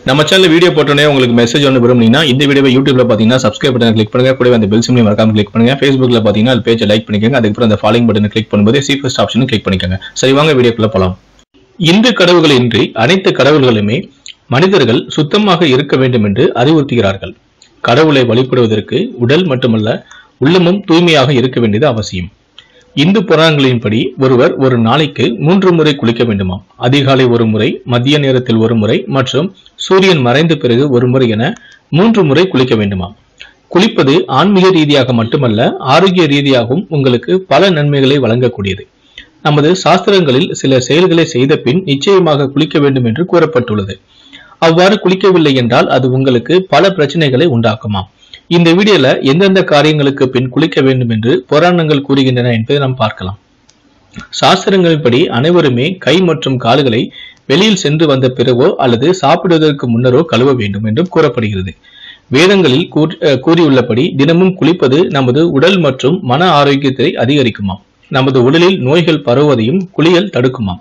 நம்ம channel video போட்டோன்னே உங்களுக்கு மெசேஜ் ஒன்று விரும்புனீங்கன்னா இந்த வீடியோவை யூடியூப்ல பார்த்தீங்கன்னா சப்ஸ்கிரைப் பட்டன் கிளிக் பண்ணுங்க கூடவே அந்த பெல் சிம்லையும் மறக்காம கிளிக் பண்ணுங்க ஃபேஸ்புக்ல பார்த்தீங்கன்னா அது பேஜை லைக் பண்ணிக்கோங்க அதுக்கப்புறம் அந்த ஃபாலோயிங் பட்டனை கிளிக் பண்ணும்போது சி ஃபர்ஸ்ட் ஆப்ஷனும் கிளிக் பண்ணிக்கோங்க சரி வாங்க வீடியோக்குள்ள போலாம் இந்து கடவுள்கள் இன்றி அனைத்து கடவுள்களுமே மனிதர்கள் சுத்தமாக இருக்க வேண்டும் என்று அறிவுறுத்துகிறார்கள் கடவுளை வழிபடுவதற்கு உடல் மட்டுமல்ல உள்ளமும் தூய்மையாக இருக்க வேண்டியது அவசியம் இந்து புராணங்களின்படி ஒருவர் ஒரு நாளைக்கு மூன்று முறை குளிக்க வேண்டுமாம் அதிகாலை ஒரு முறை மதிய நேரத்தில் ஒரு முறை மற்றும் சூரியன் மறைந்த பிறகு ஒரு முறை என மூன்று முறை குளிக்க வேண்டுமாம் குளிப்பது ஆன்மீக ரீதியாக மட்டுமல்ல ஆரோக்கிய ரீதியாகவும் உங்களுக்கு பல நன்மைகளை வழங்கக்கூடியது நமது சாஸ்திரங்களில் சில செயல்களை செய்த பின் நிச்சயமாக குளிக்க வேண்டும் என்று கூறப்பட்டுள்ளது அவ்வாறு குளிக்கவில்லை என்றால் அது உங்களுக்கு பல பிரச்சனைகளை உண்டாக்குமாம் இந்த வீடியோல எந்தெந்த காரியங்களுக்கு பின் குளிக்க வேண்டும் என்று புராணங்கள் கூறுகின்றன என்பதை நாம் பார்க்கலாம் சாஸ்திரங்களின்படி அனைவருமே கை மற்றும் கால்களை வெளியில் சென்று வந்த பிறகோ அல்லது சாப்பிடுவதற்கு முன்னரோ கழுவ வேண்டும் என்றும் கூறப்படுகிறது வேதங்களில் கூற்- அஹ் கூறியுள்ளபடி தினமும் குளிப்பது நமது உடல் மற்றும் மன ஆரோக்கியத்தை அதிகரிக்குமாம் நமது உடலில் நோய்கள் பரவுவதையும் குளியல் தடுக்குமாம்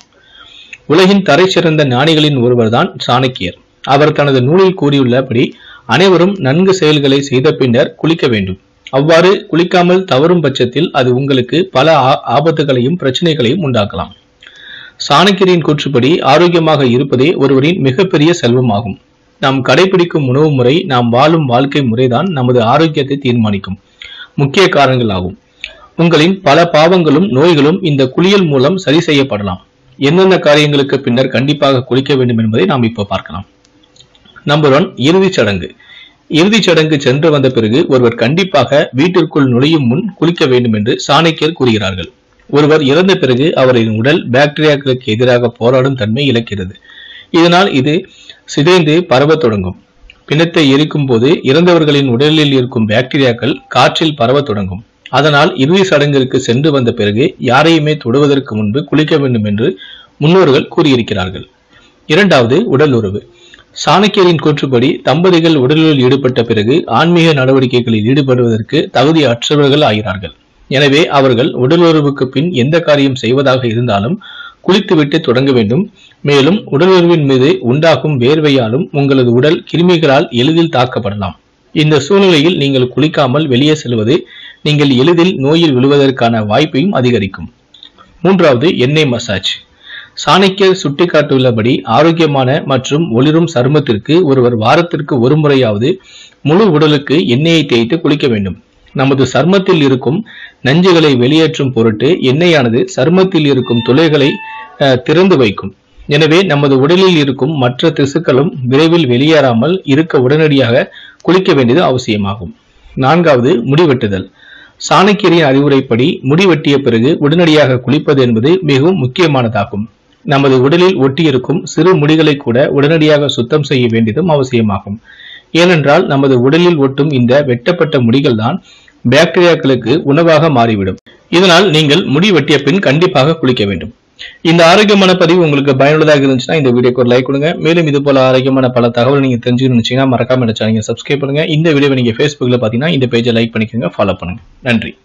உலகின் தரை சிறந்த ஞானிகளின் ஒருவர்தான் சாணக்கியர் அவர் தனது நூலில் கூறியுள்ளபடி அனைவரும் நன்கு செயல்களை செய்த பின்னர் குளிக்க வேண்டும் அவ்வாறு குளிக்காமல் தவறும் பட்சத்தில் அது உங்களுக்கு பல ஆ- ஆபத்துகளையும் பிரச்சனைகளையும் உண்டாக்கலாம் சாணக்கியரின் கூற்றுப்படி ஆரோக்கியமாக இருப்பதே ஒருவரின் மிகப்பெரிய செல்வமாகும் நாம் கடைபிடிக்கும் உணவு முறை நாம் வாழும் வாழ்க்கை முறைதான் நமது ஆரோக்கியத்தை தீர்மானிக்கும் முக்கிய காரணங்கள் ஆகும் உங்களின் பல பாவங்களும் நோய்களும் இந்த குளியல் மூலம் சரி செய்யப்படலாம் எந்தெந்த காரியங்களுக்கு பின்னர் கண்டிப்பாக குளிக்க வேண்டும் என்பதை நாம் இப்போ பார்க்கலாம் நம்பர் ஒன் இறுதிச் சடங்கு இறுதிச் சடங்கு சென்று வந்த பிறகு ஒருவர் கண்டிப்பாக வீட்டிற்குள் நுழையும் முன் குளிக்க வேண்டும் என்று சாணக்கியர் கூறுகிறார்கள் ஒருவர் இறந்த பிறகு அவரின் உடல் பாக்டீரியாக்களுக்கு எதிராக போராடும் தன்மை இழக்கிறது இதனால் இது சிதைந்து பரவத் தொடங்கும் பிணத்தை எரிக்கும் போது இறந்தவர்களின் உடலில் இருக்கும் பாக்டீரியாக்கள் காற்றில் பரவத் தொடங்கும் அதனால் இறுதி சடங்கிற்கு சென்று வந்த பிறகு யாரையுமே தொடுவதற்கு முன்பு குளிக்க வேண்டும் என்று முன்னோர்கள் கூறியிருக்கிறார்கள் இரண்டாவது உடல் உறவு சாணக்கியரின் கூற்றுப்படி தம்பதிகள் உடலில் ஈடுபட்ட பிறகு ஆன்மீக நடவடிக்கைகளில் ஈடுபடுவதற்கு தகுதி அற்றவர்கள் ஆகிறார்கள் எனவே அவர்கள் உடலுறவுக்கு பின் எந்த காரியம் செய்வதாக இருந்தாலும் குளித்துவிட்டு தொடங்க வேண்டும் மேலும் உடலுறவின் மீது உண்டாகும் வேர்வையாலும் உங்களது உடல் கிருமிகளால் எளிதில் தாக்கப்படலாம் இந்த சூழ்நிலையில் நீங்கள் குளிக்காமல் வெளியே செல்வது நீங்கள் எளிதில் நோயில் விழுவதற்கான வாய்ப்பையும் அதிகரிக்கும் மூன்றாவது எண்ணெய் மசாஜ் சாணக்கியர் சுட்டிக்காட்டியுள்ளபடி ஆரோக்கியமான மற்றும் ஒளிரும் சருமத்திற்கு ஒருவர் வாரத்திற்கு ஒரு முறையாவது முழு உடலுக்கு எண்ணெயை தேய்த்து குளிக்க வேண்டும் நமது சர்மத்தில் இருக்கும் நஞ்சுகளை வெளியேற்றும் பொருட்டு எண்ணெயானது சருமத்தில் இருக்கும் துளைகளை அஹ், திறந்து வைக்கும் எனவே நமது உடலில் இருக்கும் மற்ற திசுக்களும் விரைவில் வெளியேறாமல் இருக்க உடனடியாக குளிக்க வேண்டியது அவசியமாகும் நான்காவது முடிவெட்டுதல் சாணக்கியரின் அறிவுரைப்படி முடி வெட்டிய பிறகு உடனடியாக குளிப்பது என்பது மிகவும் முக்கியமானதாகும் நமது உடலில் ஒட்டியிருக்கும் சிறு முடிகளை கூட உடனடியாக சுத்தம் செய்ய வேண்டியதும் அவசியமாகும் ஏனென்றால் நமது உடலில் ஒட்டும் இந்த வெட்டப்பட்ட முடிகள் தான் பாக்டீரியாக்களுக்கு உணவாக மாறிவிடும் இதனால் நீங்கள் முடி வெட்டிய பின் கண்டிப்பாக குளிக்க வேண்டும் இந்த ஆரோக்கியமான பதிவு உங்களுக்கு பயனுள்ளதாக இருந்துச்சுன்னா இந்த வீடியோக்கு ஒரு லைக் கொடுங்க மேலும் இது போல ஆரோக்கியமான பல தகவல் நீங்க தெரிஞ்சுக்கணும்னு நினைச்சீங்கன்னா மறக்காம நினைச்சா நீங்க சப்ஸ்கிரைப் பண்ணுங்க இந்த வீடியோவை நீங்க Facebookல பாத்தீங்கன்னா இந்த பேஜை லைக் பண்ணிக்கோங்க ஃபாலோ பண்ணுங்க நன்றி